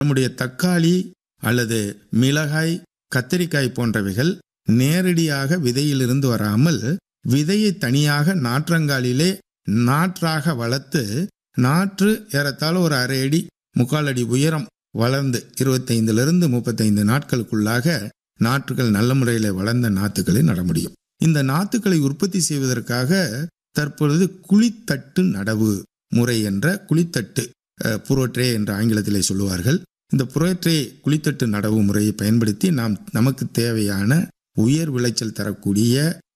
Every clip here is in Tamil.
நம்முடைய தக்காளி அல்லது மிளகாய் கத்தரிக்காய் போன்றவைகள் நேரடியாக விதையிலிருந்து வராமல் விதையை தனியாக நாற்றங்காலிலே நாற்றாக வளர்த்து நாற்று ஏறத்தாழ ஒரு அரை அடி முக்கால் அடி உயரம் வளர்ந்து இருபத்தைந்திலிருந்து முப்பத்தைந்து நாட்களுக்குள்ளாக நாற்றுகள் நல்ல முறையில் வளர்ந்த நாற்றுகளை நட முடியும் இந்த நாற்றுகளை உற்பத்தி செய்வதற்காக தற்பொழுது குழித்தட்டு நடவு முறை என்ற குழித்தட்டு புரோட்ரே என்ற ஆங்கிலத்திலே சொல்லுவார்கள் இந்த புரோட்ரே குழித்தட்டு நடவு முறையை பயன்படுத்தி நாம் நமக்கு தேவையான உயர் விளைச்சல் தரக்கூடிய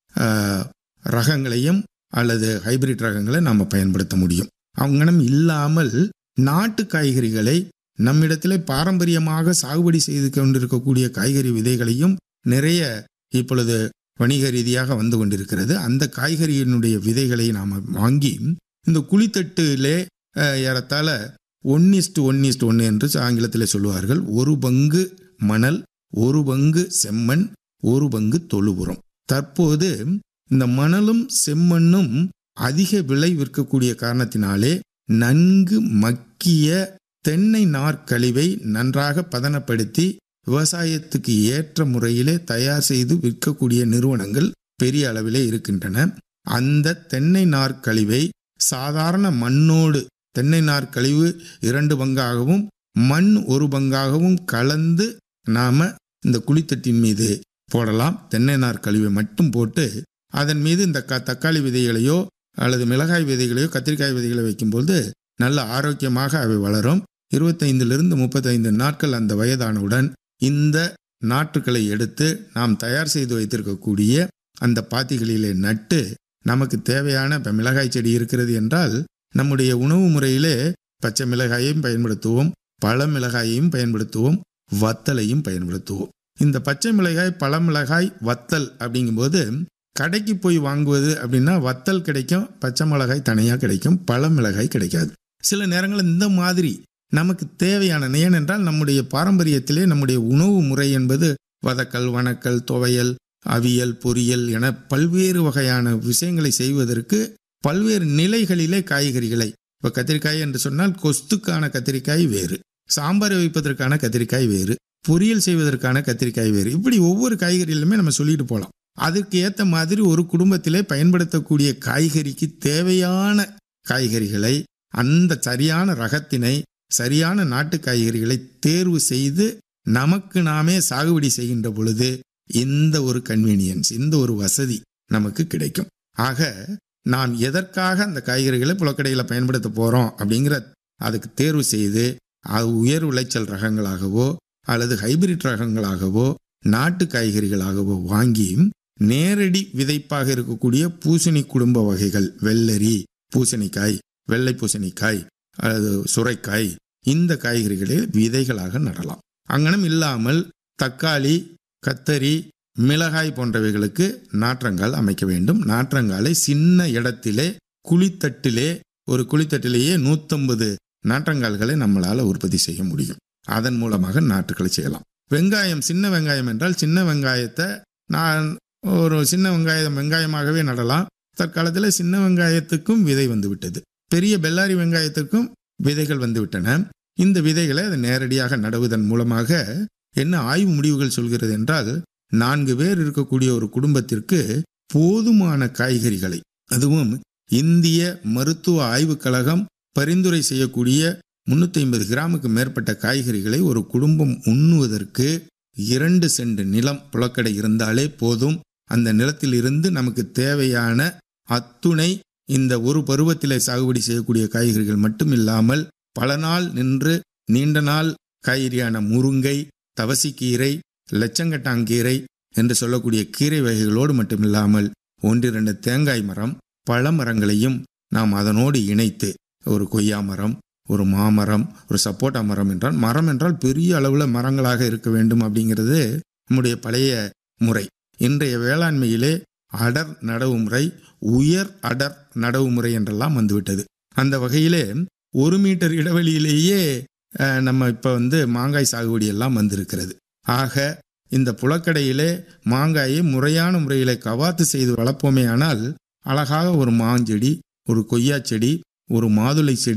ரகங்களையும் அல்லது ஹைபிரிட் ரகங்களை நாம் பயன்படுத்த முடியும் அவங்கனம் இல்லாமல் நாட்டு காய்கறிகளை நம்மிடத்திலே பாரம்பரியமாக சாகுபடி செய்து கொண்டிருக்கக்கூடிய காய்கறி விதைகளையும் நிறைய இப்பொழுது வணிக ரீதியாக வந்து கொண்டிருக்கிறது அந்த காய்கறியினுடைய விதைகளை நாம் வாங்கி இந்த குழித்தட்டிலே ஏறத்தாழ ஒன் இஸ்ட் ஒன் இஸ்ட் ஒன்று என்று ஆங்கிலத்தில் சொல்லுவார்கள் ஒரு பங்கு மணல் ஒரு பங்கு செம்மண் ஒரு பங்கு தொழுபுறம் தற்போது இந்த மணலும் செம்மண்ணும் அதிக விலை விற்கக்கூடிய காரணத்தினாலே நன்கு மக்கிய தென்னை நார்க்கழிவை நன்றாக பதனப்படுத்தி விவசாயத்துக்கு ஏற்ற முறையிலே தயார் செய்து விற்கக்கூடிய நிறுவனங்கள் பெரிய அளவிலே இருக்கின்றன அந்த தென்னை நார்க்கழிவை சாதாரண மண்ணோடு தென்னை நார்க்கழிவு இரண்டு பங்காகவும் மண் ஒரு பங்காகவும் கலந்து நாம இந்த குழித்தட்டின் மீது போடலாம் தென்னை நார் கழிவை மட்டும் போட்டு அதன் மீது இந்த க தக்காளி விதைகளையோ அல்லது மிளகாய் விதைகளையோ கத்திரிக்காய் விதைகளை வைக்கும்போது நல்ல ஆரோக்கியமாக அவை வளரும் இருபத்தைந்திலிருந்து முப்பத்தைந்து நாட்கள் அந்த வயதானவுடன் இந்த நாற்றுக்களை எடுத்து நாம் தயார் செய்து வைத்திருக்கக்கூடிய அந்த பாத்திகளிலே நட்டு நமக்கு தேவையான இப்போ மிளகாய் செடி இருக்கிறது என்றால் நம்முடைய உணவு முறையிலே பச்சை மிளகாயையும் பயன்படுத்துவோம் பழ மிளகாயையும் பயன்படுத்துவோம் வத்தலையும் பயன்படுத்துவோம் இந்த பச்சை மிளகாய் பழ மிளகாய் வத்தல் அப்படிங்கும்போது கடைக்கு போய் வாங்குவது அப்படின்னா வத்தல் கிடைக்கும் பச்சை மிளகாய் தனியாக கிடைக்கும் பழ மிளகாய் கிடைக்காது சில நேரங்களில் இந்த மாதிரி நமக்கு தேவையான ஏனென்றால் நம்முடைய பாரம்பரியத்திலே நம்முடைய உணவு முறை என்பது வதக்கல் வணக்கல் துவையல் அவியல் பொரியல் என பல்வேறு வகையான விஷயங்களை செய்வதற்கு பல்வேறு நிலைகளிலே காய்கறிகளை இப்போ கத்திரிக்காய் என்று சொன்னால் கொஸ்துக்கான கத்திரிக்காய் வேறு சாம்பார் வைப்பதற்கான கத்திரிக்காய் வேறு பொரியல் செய்வதற்கான கத்திரிக்காய் வேறு இப்படி ஒவ்வொரு காய்கறியிலுமே நம்ம சொல்லிட்டு போகலாம் அதற்கு ஏற்ற மாதிரி ஒரு குடும்பத்திலே பயன்படுத்தக்கூடிய காய்கறிக்கு தேவையான காய்கறிகளை அந்த சரியான ரகத்தினை சரியான நாட்டு காய்கறிகளை தேர்வு செய்து நமக்கு நாமே சாகுபடி செய்கின்ற பொழுது இந்த ஒரு கன்வீனியன்ஸ் இந்த ஒரு வசதி நமக்கு கிடைக்கும் ஆக நாம் எதற்காக அந்த காய்கறிகளை புலக்கடையில் பயன்படுத்த போகிறோம் அப்படிங்கிற அதுக்கு தேர்வு செய்து அது உயர் விளைச்சல் ரகங்களாகவோ அல்லது ஹைபிரிட் ரகங்களாகவோ நாட்டு காய்கறிகளாகவோ வாங்கி நேரடி விதைப்பாக இருக்கக்கூடிய பூசணி குடும்ப வகைகள் வெள்ளரி பூசணிக்காய் வெள்ளை பூசணிக்காய் அல்லது சுரைக்காய் இந்த காய்கறிகளை விதைகளாக நடலாம் அங்கனம் இல்லாமல் தக்காளி கத்தரி மிளகாய் போன்றவைகளுக்கு நாற்றங்கால் அமைக்க வேண்டும் நாற்றங்காலை சின்ன இடத்திலே குழித்தட்டிலே ஒரு குழித்தட்டிலேயே நூற்றம்பது நாற்றங்கால்களை நம்மளால் உற்பத்தி செய்ய முடியும் அதன் மூலமாக நாற்றுக்களை செய்யலாம் வெங்காயம் சின்ன வெங்காயம் என்றால் சின்ன வெங்காயத்தை நான் ஒரு சின்ன வெங்காயம் வெங்காயமாகவே நடலாம் தற்காலத்தில் சின்ன வெங்காயத்துக்கும் விதை வந்து விட்டது பெரிய பெல்லாரி வெங்காயத்துக்கும் விதைகள் வந்து விட்டன இந்த விதைகளை அதை நேரடியாக நடுவதன் மூலமாக என்ன ஆய்வு முடிவுகள் சொல்கிறது என்றால் நான்கு பேர் இருக்கக்கூடிய ஒரு குடும்பத்திற்கு போதுமான காய்கறிகளை அதுவும் இந்திய மருத்துவ ஆய்வுக் கழகம் பரிந்துரை செய்யக்கூடிய முன்னூத்தி ஐம்பது கிராமுக்கு மேற்பட்ட காய்கறிகளை ஒரு குடும்பம் உண்ணுவதற்கு இரண்டு சென்ட் நிலம் புலக்கடை இருந்தாலே போதும் அந்த நிலத்தில் இருந்து நமக்கு தேவையான அத்துணை இந்த ஒரு பருவத்திலே சாகுபடி செய்யக்கூடிய காய்கறிகள் மட்டும் இல்லாமல் பல நாள் நின்று நீண்ட நாள் காய்கறியான முருங்கை தவசிக்கீரை லட்சங்கட்டாங்கீரை என்று சொல்லக்கூடிய கீரை வகைகளோடு மட்டுமில்லாமல் ஒன்றிரண்டு தேங்காய் மரம் பழ மரங்களையும் நாம் அதனோடு இணைத்து ஒரு கொய்யா மரம் ஒரு மாமரம் ஒரு சப்போட்டா மரம் என்றால் மரம் என்றால் பெரிய அளவில் மரங்களாக இருக்க வேண்டும் அப்படிங்கிறது நம்முடைய பழைய முறை இன்றைய வேளாண்மையிலே அடர் நடவு முறை உயர் அடர் நடவு முறை என்றெல்லாம் வந்துவிட்டது அந்த வகையிலே ஒரு மீட்டர் இடைவெளியிலேயே நம்ம இப்போ வந்து மாங்காய் சாகுபடி எல்லாம் வந்திருக்கிறது ஆக இந்த புலக்கடையிலே மாங்காயை முறையான முறையில் கவாத்து செய்து வளர்ப்போமே ஆனால் அழகாக ஒரு மாஞ்செடி ஒரு கொய்யா செடி ஒரு மாதுளை செடி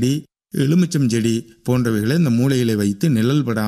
எலுமிச்சம் செடி போன்றவைகளை இந்த மூலையில வைத்து நிழல் படாமல்